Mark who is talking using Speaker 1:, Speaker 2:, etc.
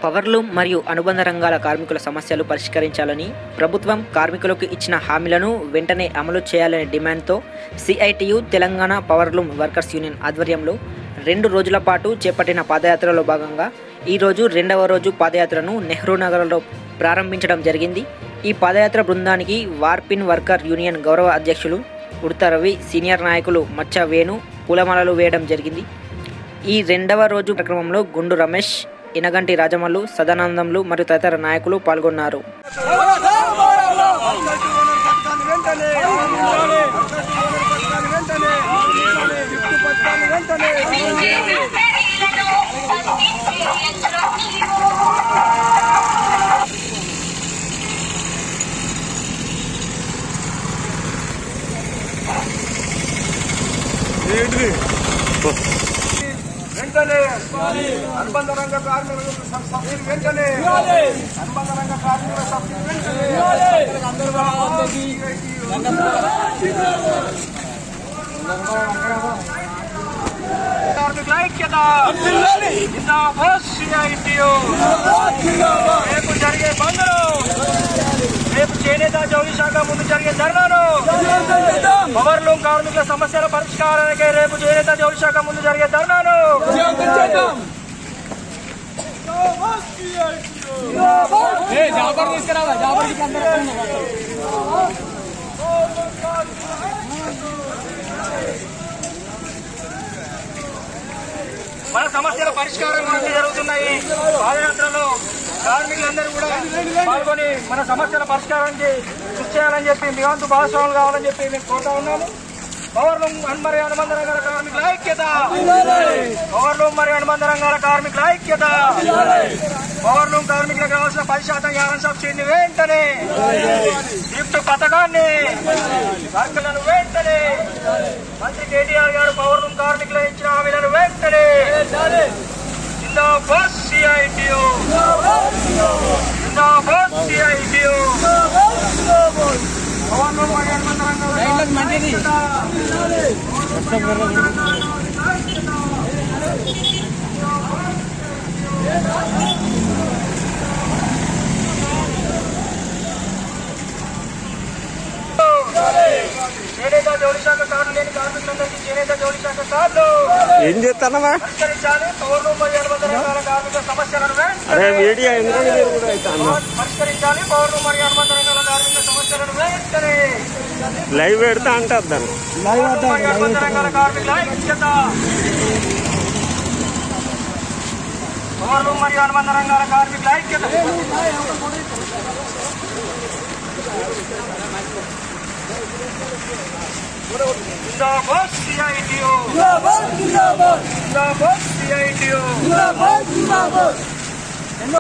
Speaker 1: Powerloom మరియు అనుబంధ రంగాల కార్మికుల సమస్యలు పరిష్కరించాలని ప్రభుత్వం కార్మికులకు ఇచ్చిన హామీలను వెంటనే అమలు చేయాలనే డిమాండ్తో CITU Telangana powerloom workers union ఆధ్వర్యంలో రెండు రోజుల పాటు చేపట్టిన పాదయాత్రలో భాగంగా ఈరోజు రెండవ రోజు పాదయాత్రను నెహ్రూ నగర్లో ప్రారంభించడం జరిగింది ఈ పాదయాత్ర బృందానికి వార్పిన్ వర్కర్ యూనియన్ గౌరవ అధ్యక్షులు ఉడత రవి సీనియర్ నాయకులు మచ్చ వేణు పూలమాలలు వేయడం జరిగింది ఈ రెండవ రోజు కార్యక్రమంలో గుండు రమేష్ ఇనగంటి రాజమల్లు సదానందంలు మరియు తదితర నాయకులు పాల్గొన్నారు
Speaker 2: వెంటనే అనుబంధ రంగ కార్మికులకు సబ్- సబ్సిడీ వెంటనే అనుబంధ రంగ కార్మికుల సబ్సిడీ వెంటనే కార్మికుల ఐక్యత జిందాబాద్ సిఐటియు రేపు జరిగే బంద్ను రేపు చేనేత జౌళి శాఖ ముందు జరిగే ధర్నాను పవర్ లూమ్ కార్మికుల సమస్యల పరిష్కారానికి రేపు చేనేత జౌళి శాఖ ముందు జరిగే ధర్నాను మన సమస్యల పరిష్కారం గురించి జరుగుతున్నాయి పాదయాత్రలో కార్మికులందరూ కూడా పాల్గొని మన సమస్యల పరిష్కారానికి కృషి చేయాలని చెప్పి మీ వంతు భాగస్వాములు కావాలని చెప్పి మేము కోరుతా ఉన్నాము పవర్లు మరి అనుబంధ రంగాల కార్మికుల ఐక్యత పవర్లు మరి అనుబంధ రంగాల కార్మికుల ఐక్యత పవర్లు కార్మికులకు కావాల్సిన పది శాతం యాభై సబ్సిడీని వెంటనే గిఫ్ట్ పథకాన్ని వర్కులను వెంటనే మంత్రి కేటీఆర్ గారు పవర్ రూమ్ కార్మికులు ఇచ్చిన హామీలను వెంటనే జిందాబాద్ సిఐటియు జిందాబాద్ సిఐటియు పవర్ రూమ్ మరియు అనుబంధ రంగాల ఐక్యత. చేనేత జౌళి శాఖ కార్డు లేని కార్మికులందరికీ చేనేత జౌళి శాఖ కార్డులు
Speaker 3: ఏం చేస్తానవా
Speaker 2: పరిష్కరించాలి పౌర మరియు అనుబంధ రంగాల కార్మికుల సమస్యలను
Speaker 3: అరే
Speaker 2: వెంటనే
Speaker 3: మీడియా ఎందుకు మీరు కూడా అవుతాను
Speaker 2: పరిష్కరించాలి పౌర మరియు అనుబంధ రంగాల కార్మికుల సమస్యలను వెంటనే
Speaker 3: లైవ్ పెడతా అంటారు దాన్ని
Speaker 2: పౌర మరియు అనుబంధ రంగాల కార్మికుల ఐక్యత పౌర మరియు అనుబంధ రంగాల కార్మికుల ఐక్యత జిందాబాద్ సిఐటియు జిందాబాద్ సిఐటియు